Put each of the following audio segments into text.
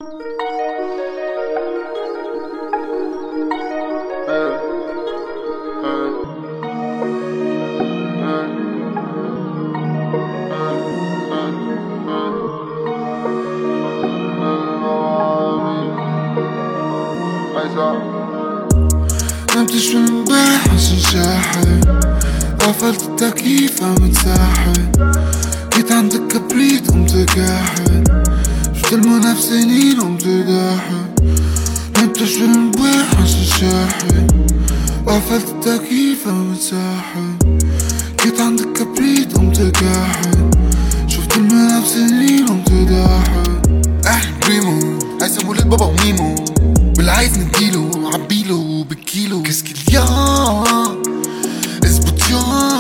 نمتش من امبارح عشان شاحن قفلت التكييف عم تساحن جيت عندك كبريت قمت جاحد شفت المنافسين قمت داحن نمتش من امبارح عشان شاحن قفلت التكييف عم تساحن جيت عندك كبريت قمت جاحد شفت المنافسين قمت داحن اهل بريمو عايز ولاد بابا وميمو واللي عايز نديله عبيله بالكيلو كسكت يا اثبت يا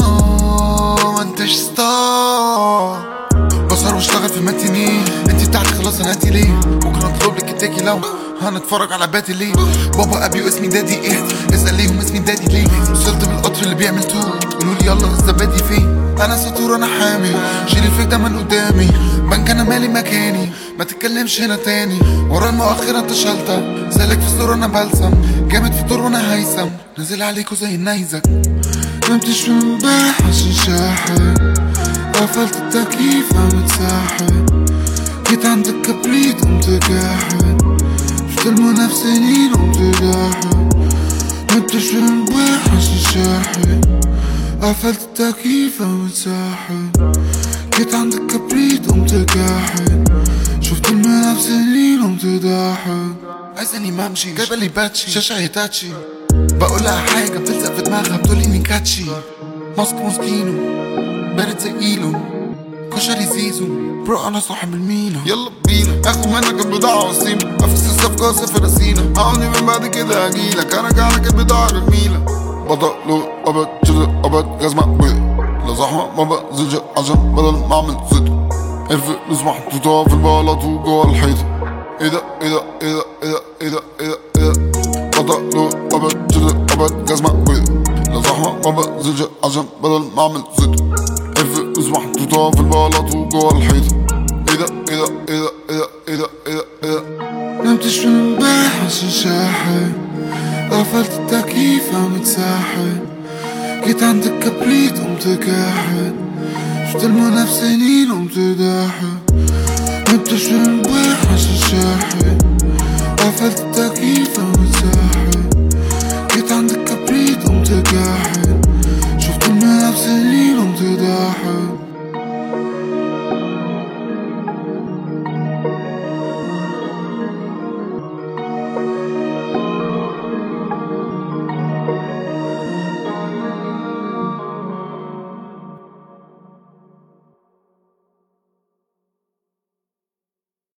ما انتش ستار بسهر واشتغل في الماتينيه انت بتاعتي خلاص انا هاتي ليه ممكن اطلب لك التاكي لو هنتفرج على باتي ليه بابا ابي واسمي دادي ايه اسال ليهم اسمي دادي ليه وصلت بالقطر اللي بيعمل تور قولوا لي يلا الزبادي فين انا سطور انا حامي شيل الفيك ده من قدامي بنك انا مالي مكاني ما تتكلمش هنا تاني ورا المؤخرة انت شلتة سالك في الصورة انا بلسم جامد في طور وانا هيثم نازل عليكوا زي النيزك نمتش من امبارح عشان شاحن قفلت التكييف عم تساحن جيت عندك كبريت قمت جاحد شفت المنافسين قمت داحن نمتش من امبارح عشان شاحن قفلت التكييف عم تساحن جيت عندك كبريت قمت جاحد شفت المنافسين قمت داحن عايزاني ما امشي جايبه لي باتشي شاشه هيتاتشي بقولها حاجه بتلزق في دماغها بتقولي اني كاتشي ماسك موسكينو بارد زي ايلو كشري زيزو برو انا صاحب المينا يلا بينا اخد منك البضاعة واسيبها افس الصفقة صفر رسينا اعوني من بعد كده اجيلك ارجع لك البضاعة جميلة بطل له ابد جزء ابد جزمة بيض لا زحمة ما بنزلش عشان بدل ما اعمل زيت الفلوس محطوطة في البلاط وجوه الحيطة ايه ده ايه ده ايه ده ايه ده ايه ده ايه ده ايه ده بطل له ابد جزء ابد جزمة بيض لا زحمة ما بنزلش عشان بدل ما اعمل زيت الفلوس محطوطة في البلاط وجوه الحيطة ايه ده ايه ده ايه ده ايه ده ايه ده ايه ده ايه ده نمتش من امبارح عشان شاحن قفلت التكييف عم تساحن جيت عندك كبريت قمت جاحد شفت المنافسين قمت داحن نمتش من امبارح عشان شاحن